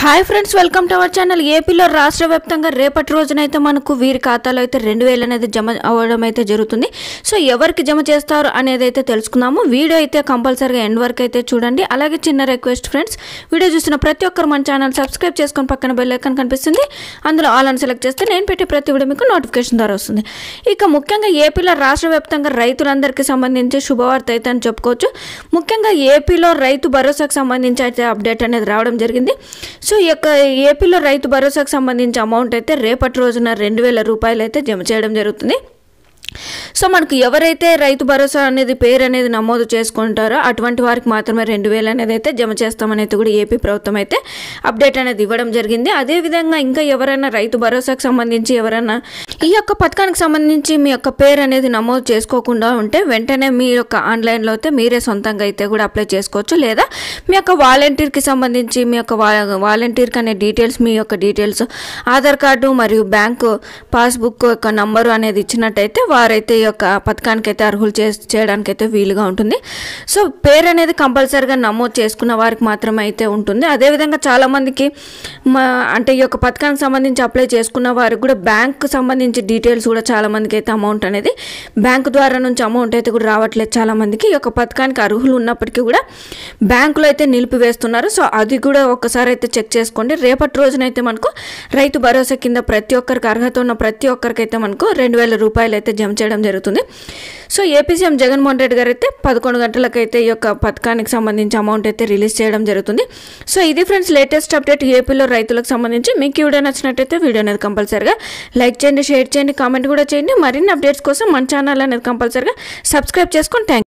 hi friends welcome to our channel ఏపీలో రాష్ట్ర వ్యాప్తంగా రేపటి రోజునైతే మనకు వీరి ఖాతాలో అయితే రెండు వేలు అనేది జమ అవ్వడం అయితే జరుగుతుంది సో ఎవరికి జమ చేస్తారు అనేది అయితే తెలుసుకుందాము వీడియో అయితే కంపల్సరీగా ఎండ్ వరకు అయితే చూడండి అలాగే చిన్న రిక్వెస్ట్ ఫ్రెండ్స్ వీడియో చూసిన ప్రతి ఒక్కరు మన ఛానల్ సబ్స్క్రైబ్ చేసుకొని పక్కన బెల్ ఐకాన్ కనిపిస్తుంది అందులో ఆల్ అని సెలెక్ట్ చేస్తే నేను పెట్టే ప్రతి వీడియో మీకు నోటిఫికేషన్ ద్వారా వస్తుంది ఇక ముఖ్యంగా ఏపీలో రాష్ట్ర వ్యాప్తంగా రైతులందరికీ సంబంధించి శుభవార్త అయితే అని చెప్పుకోవచ్చు ముఖ్యంగా ఏపీలో రైతు భరోసాకు సంబంధించి అయితే అప్డేట్ అనేది రావడం జరిగింది సో ఈ యొక్క ఏపీలో రైతు భరోసాకు సంబంధించి అమౌంట్ అయితే రేపటి రోజున రెండు వేల రూపాయలు అయితే జమ చేయడం జరుగుతుంది సో మనకు ఎవరైతే రైతు భరోసా అనేది పేరు అనేది నమోదు చేసుకుంటారో అటువంటి వారికి మాత్రమే రెండు వేలు అనేది అయితే జమ చేస్తామని అయితే కూడా ఏపీ ప్రభుత్వం అయితే అప్డేట్ అనేది ఇవ్వడం జరిగింది అదేవిధంగా ఇంకా ఎవరైనా రైతు భరోసాకు సంబంధించి ఎవరైనా ఈ యొక్క పథకానికి సంబంధించి మీ యొక్క పేరు అనేది నమోదు చేసుకోకుండా ఉంటే వెంటనే మీ యొక్క ఆన్లైన్లో అయితే మీరే సొంతంగా అయితే కూడా అప్లై చేసుకోవచ్చు లేదా మీ యొక్క వాలంటీర్కి సంబంధించి మీ యొక్క వా- వాలంటీర్కి అనే డీటెయిల్స్ మీ యొక్క డీటెయిల్స్ ఆధార్ కార్డు మరియు బ్యాంకు పాస్బుక్ యొక్క నంబరు అనేది ఇచ్చినట్టయితే వారైతే ఈ యొక్క పథకానికి అయితే అర్హులు చే చేయడానికి అయితే వీలుగా ఉంటుంది సో పేరు అనేది కంపల్సరీగా నమోదు చేసుకున్న వారికి మాత్రమే అయితే ఉంటుంది అదేవిధంగా చాలామందికి మా అంటే ఈ యొక్క పథకానికి సంబంధించి అప్లై చేసుకున్న వారికి కూడా బ్యాంకు సంబంధించి డీటెయిల్స్ కూడా చాలామందికి అయితే అమౌంట్ అనేది బ్యాంకు ద్వారా నుంచి అమౌంట్ అయితే కూడా రావట్లేదు చాలామందికి ఈ యొక్క పథకానికి అర్హులు ఉన్నప్పటికీ కూడా బ్యాంకులో అయితే నిలిపివేస్తున్నారు సో అది కూడా ఒక్కసారి అయితే చెక్ చేసుకోండి రేపటి రోజునైతే మనకు రైతు భరోసా కింద ప్రతి ఒక్కరికి అర్హత ఉన్న ప్రతి ఒక్కరికైతే మనకు రెండు వేల రూపాయలు అయితే జమ చేయడం జరుగుతుంది so AP CM Jaganmohan Reddy garu అయితే పదకొండు గంటలకైతే ఈ యొక్క పథకానికి సంబంధించి అమౌంట్ అయితే రిలీజ్ చేయడం జరుగుతుంది సో ఇది ఫ్రెండ్స్ లేటెస్ట్ అప్డేట్ ఏపీలో రైతులకు సంబంధించి మీకు ఈ వీడియో నచ్చినట్టయితే వీడియో అనేది కంపల్సరీగా లైక్ చేయండి షేర్ చేయండి కామెంట్ కూడా చేయండి మరిన్ని అప్డేట్స్ కోసం మన ఛానల్ అనేది కంపల్సరీగా సబ్స్క్రైబ్ చేసుకొని థ్యాంక్